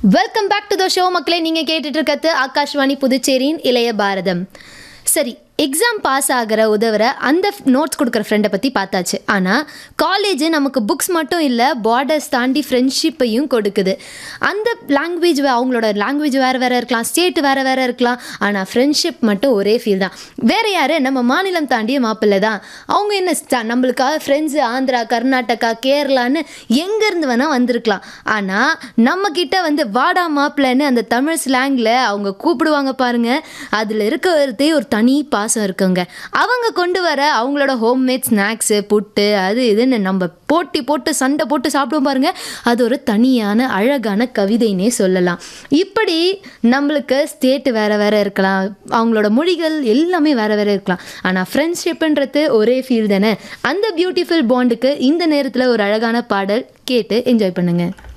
welcome back to the show மக்களே நீங்கள் கேட்டுட்டு இருக்கிறது ஆகாஷ்வாணி புதுச்சேரியின் இளைய பாரதம் சரி எக்ஸாம் பாஸ் ஆகிற உதவுற அந்த நோட்ஸ் கொடுக்குற ஃப்ரெண்டை பற்றி பார்த்தாச்சு ஆனால் காலேஜ் நமக்கு புக்ஸ் மட்டும் இல்லை பார்டர்ஸ் தாண்டி ஃப்ரெண்ட்ஷிப்பையும் கொடுக்குது அந்த லாங்குவேஜ் அவங்களோட லாங்குவேஜ் வேறு வேறு இருக்கலாம் ஸ்டேட் வேறு வேறு இருக்கலாம் ஆனால் ஃப்ரெண்ட்ஷிப் மட்டும் ஒரே ஃபீல் தான் வேறு யார் நம்ம மாநிலம் தாண்டிய மாப்பிள்ளை தான் அவங்க என்ன ஸ்ட- நம்மளுக்காக ஃப்ரெண்ட்ஸு ஆந்திரா கர்நாடகா கேரளான்னு எங்கேருந்து வேணால் வந்திருக்கலாம் ஆனால் நம்ம கிட்ட வந்து வாடா மாப்பிள்ளைன்னு அந்த தமிழ் ஸ்லாங்கில் அவங்க கூப்பிடுவாங்க பாருங்க அதில் இருக்கிறதே ஒரு தனி பாசம் இருக்குங்க அவங்க கொண்டு வர அவங்களோட ஹோம்மேட் ஸ்நாக்ஸு புட்டு அது இதுன்னு நம்ம போட்டி போட்டு சண்டை போட்டு சாப்பிடுவோம் பாருங்க அது ஒரு தனியான அழகான கவிதைனே சொல்லலாம் இப்படி நம்மளுக்கு ஸ்டேட்டு வேற வேற இருக்கலாம் அவங்களோட மொழிகள் எல்லாமே வேற வேற இருக்கலாம் ஆனால் ஃப்ரெண்ட்ஷிப்ன்றது ஒரே ஃபீல் தானே அந்த பியூட்டிஃபுல் பாண்டுக்கு இந்த நேரத்தில் ஒரு அழகான பாடல் கேட்டு என்ஜாய் பண்ணுங்க